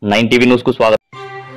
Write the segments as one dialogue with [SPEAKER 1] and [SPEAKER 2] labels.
[SPEAKER 1] Nine TV news కు స్వాగతం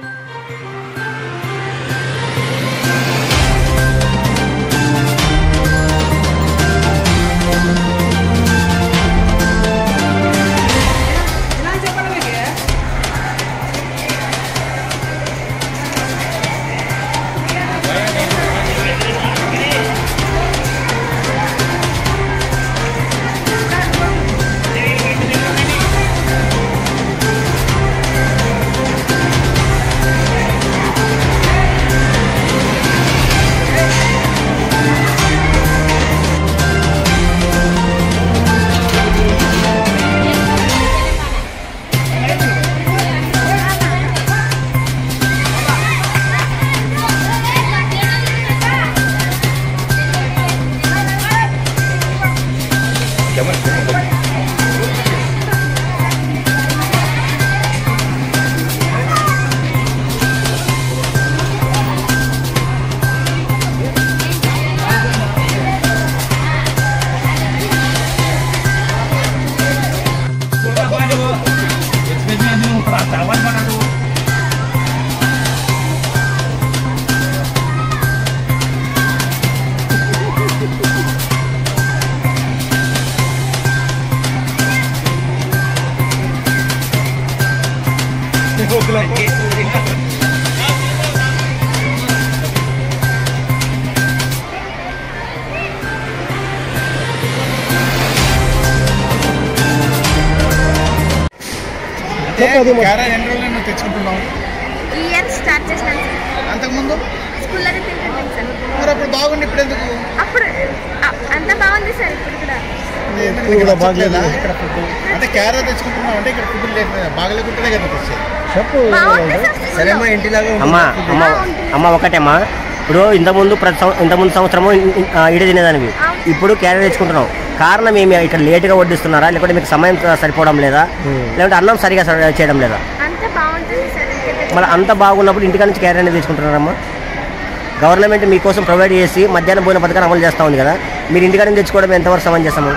[SPEAKER 2] carrot ఎన్ని రోజులు నువ్వు తెచ్చుకుంటున్నావు
[SPEAKER 3] ఈ ఇయర్ స్టార్ట్ చేసినాను సార్
[SPEAKER 2] అంతకుముందు
[SPEAKER 3] స్కూల్లోనే తింటుంటాను సార్
[SPEAKER 2] మరి అప్పుడు బాగుండి ఇప్పుడు ఎందుకు
[SPEAKER 3] అప్పుడు అ- అంత బాగుంది సార్ ఇప్పుడు కూడా
[SPEAKER 2] ఇక్కడ నచ్చట్లేదా? ఇక్కడ ఫుడ్ అంటే క్యారెట్ తెచ్చుకుంటున్నావు అంటే ఇక్కడ ఫుడ్ లేదు బాగలేకుంటేనే కదా తెచ్చేది
[SPEAKER 3] బాగుంది సార్
[SPEAKER 2] సరే అమ్మా ఇంటిలాగా
[SPEAKER 4] అమ్మా అమ్మ అమ్మ ఒకటేమ్మా ఇప్పుడు ఇంతకుముందు ప్రతి సం- ఇంతకుముందు సంవత్సరము ఇ- ఇ- ఆ, ఈడ తినేదానివి ఇప్పుడు క్యారెట్ తెచ్చుకుంటున్నావు కారణం ఏమి ఇక్కడ లేటుగా వడ్డిస్తున్నారా లేకుంటే మీకు సమయం సరిపోవడం లేదా లేకుంటే అన్నం సరిగా సరి- చేయడం లేదా
[SPEAKER 3] అంత బాగుంటుంది సార్ ఇంకెక్కడ
[SPEAKER 4] మళ్ళీ అంత బాగున్నప్పుడు ఇంటికాడ నుంచి క్యారెట్ అనేది తెచ్చుకుంటున్నారమ్మా గవర్నమెంట్ మీకోసం ప్రొవైడ్ చేసి మధ్యాహ్నం భోజన పథకాన్ని అమలు చేస్తూ ఉంది కదా మీరు ఇంటికాడ నుంచి తెచ్చుకోవడం ఎంతవరకు సమంజసము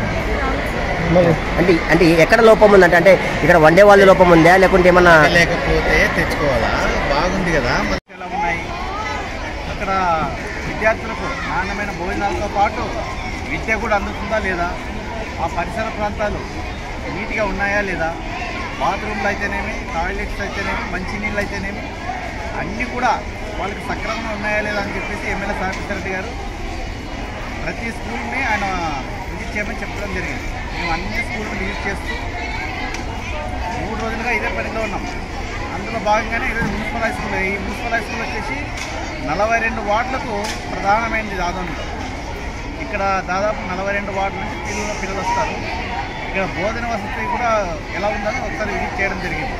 [SPEAKER 4] అంటే అంటే ఎక్కడ లోపం ఉందంటే అంటే ఇక్కడ వండే వాళ్ళ లోపం ఉందా లేకుంటే ఏమన్నా
[SPEAKER 2] లేకపోతే తెచ్చుకోవాలా బాగుంది కదా మరి ఎలా ఉన్నాయి అక్కడ విద్యార్థులకు నాణ్యమైన భోజనాలతో పాటు విద్య కూడా అందుతుందా లేదా ఆ పరిసర ప్రాంతాలు నీట్గా ఉన్నాయా లేదా బాత్రూమ్లు అయితేనేమి టాయిలెట్స్ అయితేనేమి మంచినీళ్ళు అయితేనేమి అన్నీ కూడా వాళ్ళకి సక్రమంగా ఉన్నాయా లేదా అని చెప్పేసి ఎమ్మెల్యే సాహిత్య రెడ్డి గారు ప్రతి స్కూల్ని ఆయన విజిట్ చేయమని చెప్పడం జరిగింది మేము అన్ని స్కూల్ని విజిట్ చేస్తూ మూడు రోజులుగా ఇదే పనిలో ఉన్నాం అందులో భాగంగానే ఈరోజు మున్సిపల్ హై స్కూల్ ఈ మున్సిపల్ హై స్కూల్ వచ్చేసి నలభై రెండు వార్డులకు ప్రధానమైనది దాదాపు ఇక్కడ దాదాపు నలభై రెండు వార్డుల నుంచి పిల్లలు పిల్లలు వస్తారు ఇక్కడ భోజన వసతి కూడా ఎలా ఉందని ఒకసారి విజిట్ చేయడం జరిగింది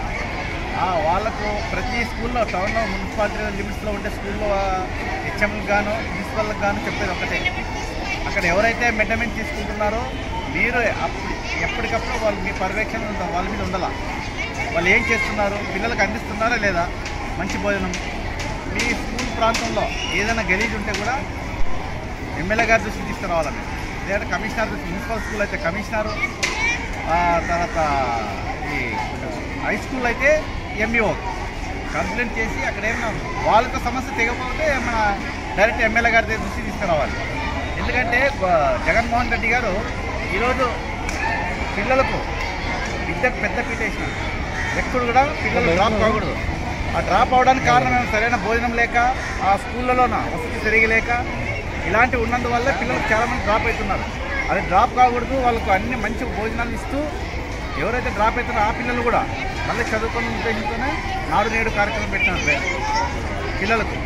[SPEAKER 2] ఆ, వాళ్ళకు ప్రతి స్కూల్లో టౌన్లో మున్సిపాలిటీ లిమిట్స్లో ఉండే స్కూల్లో హెచ్ఎంలకు గాను ప్రిన్సిపల్కి గాను చెప్పేది ఒకటే అక్కడ ఎవరైతే మెడ్డమెంట్ తీసుకుంటున్నారో మీరు అప్పుడు ఎప్పటికప్పుడు వాళ్ళు మీ పర్యవేక్షణ ఉందా వాళ్ళ మీద ఉండాలా వాళ్ళు ఏం చేస్తున్నారు పిల్లలకు అందిస్తున్నారా లేదా మంచి భోజనం మీ స్కూల్ ప్రాంతంలో ఏదైనా గలీజ్ ఉంటే కూడా ఎమ్మెల్యే గారి దృష్టికి తీసుకురావాలని లేదంటే కమిషనర్ దృష్టి మున్సిపల్ స్కూల్ అయితే కమిషనరు ఆ తర్వాత ఈ హై స్కూల్ అయితే ఎంఈఓ కంప్లైంట్ చేసి అక్కడ ఏమైనా వాళ్ళతో సమస్య తెగకపోతే మన డైరెక్ట్ ఎమ్మెల్యే గారి దగ్గర దృష్టి తీసుకురావాలి ఎందుకంటే గ- జగన్మోహన్ రెడ్డి గారు ఈరోజు పిల్లలకు విద్యకు పెద్ద పీట వేసినారు ఎప్పుడు కూడా పిల్లలు డ్రాప్ కాకూడదు ఆ డ్రాప్ అవడానికి కారణం ఏమో సరైన భోజనం లేక ఆ స్కూళ్ళలోన వసతి సరిగి లేక ఇలాంటివి ఉన్నందువల్ల పిల్లలకు చాలామంది డ్రాప్ అవుతున్నారు అది డ్రాప్ కాకూడదు వాళ్ళకు అన్ని మంచి భోజనాలు ఇస్తూ ఎవరైతే డ్రాప్ అవుతారో ఆ పిల్లలు కూడా మళ్ళీ చదువుకున్న ఉద్దేశంతోనే నాడు నేడు కార్యక్రమం పెట్టినారు పిల్లలకు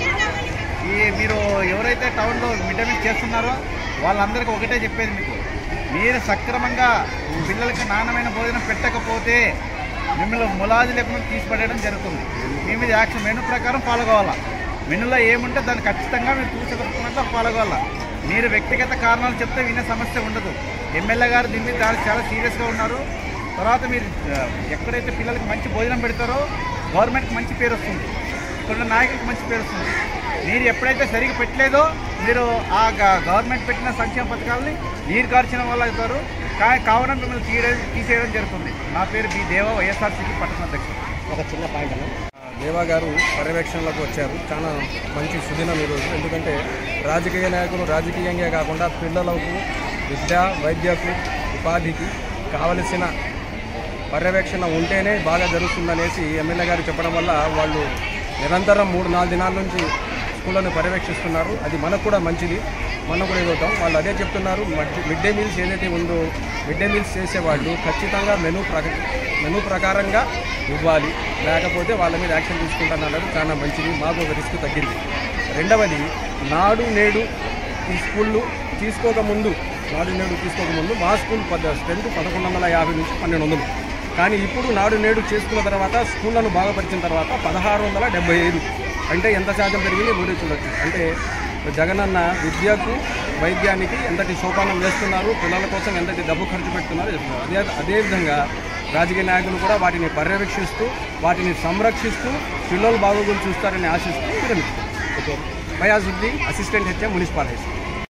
[SPEAKER 2] ఈ మీరు ఎవరైతే టౌన్లో మిడ్ డే మీల్ చేస్తున్నారో వాళ్ళందరికీ ఒకటే చెప్పేది మీకు మీరు సక్రమంగా పిల్లలకి నాణ్యమైన భోజనం పెట్టకపోతే మిమ్మల్ని ములాజీ లేకుండా తీసిపడేయడం జరుగుతుంది మీ మీద యాక్షన్ మెను ప్రకారం ఫాలో కావాలా మెనులో ఏముంటే దాన్ని ఖచ్చితంగా మీరు చూసగలుగుతున్నట్టు ఫాలో కావాలా మీరు వ్యక్తిగత కారణాలు చెప్తే వినే సమస్య ఉండదు ఎమ్మెల్యే గారు దీని మీద చాలా- చాలా సీరియస్గా ఉన్నారు తర్వాత మీరు ఆ, ఎక్కడైతే పిల్లలకి మంచి భోజనం పెడతారో గవర్నమెంట్కి మంచి పేరు వస్తుంది ఇక్కడ నాయకులకు మంచి పేరు వస్తుంది మీరు ఎప్పుడైతే సరిగ్గా పెట్టలేదో మీరు ఆ గ- గవర్నమెంట్ పెట్టిన సంక్షేమ పథకాలని నీరు కార్చిన వాళ్ళు అవుతారు కా కావున మిమ్మల్ని తీయడం తీసేయడం జరుగుతుంది నా పేరు బి దేవ వైఎస్ఆర్సీపీ పట్టణ అధ్యక్షుడు
[SPEAKER 4] ఒక చిన్న పాయింట్ అన్న
[SPEAKER 1] దేవా గారు పర్యవేక్షణలకు వచ్చారు చాలా మంచి సుదినం ఈరోజు ఎందుకంటే రాజకీయ నాయకులు రాజకీయంగా కాకుండా పిల్లలకు విద్య వైద్యకు ఉపాధికి కావలసిన పర్యవేక్షణ ఉంటేనే బాగా జరుగుతుందనేసి ఎమ్మెల్యే గారు చెప్పడం వల్ల వాళ్ళు నిరంతరం మూడు నాలుగు దినాల నుంచి స్కూళ్ళను పర్యవేక్షిస్తున్నారు అది మనకు కూడా మంచిది మనం కూడా ఎదుగుతాం వాళ్ళు అదే చెప్తున్నారు మధ్య- మిడ్ డే మీల్స్ ఏదైతే ఉందో మిడ్ డే మీల్స్ చేసేవాళ్ళు ఖచ్చితంగా మెనూ ప్రక మెనూ ప్రకారంగా ఇవ్వాలి లేకపోతే వాళ్ళ మీద యాక్షన్ తీసుకుంటానన్నది చాలా మంచిది మాకు ఒక రిస్క్ తగ్గింది రెండవది నాడు నేడు ఈ స్కూళ్ళు తీసుకోకముందు నాడు నేడు తీసుకోకముందు మా స్కూల్ పద స్ట్రెంత్ పదకొండు వందల యాభై నుంచి పన్నెండు వందలు కానీ ఇప్పుడు నాడు నేడు చేసుకున్న తర్వాత స్కూళ్ళను బాగుపరిచిన తర్వాత పదహారు వందల డెబ్బై ఐదు అంటే ఎంత శాతం పెరిగింది మీరే చూడొచ్చు అంటే జగనన్న విద్యకు వైద్యానికి ఎంతటి సోపానం వేస్తున్నారు పిల్లల కోసం ఎంతటి డబ్బు ఖర్చు పెడుతున్నారు చెప్తున్నారు అదే అదేవిధంగా రాజకీయ నాయకులు కూడా వాటిని పర్యవేక్షిస్తూ వాటిని సంరక్షిస్తూ పిల్లలు బాగోగులు చూస్తారని ఆశిస్తూ విరమిస్తారు Fayazuddin assistant HM municipal high school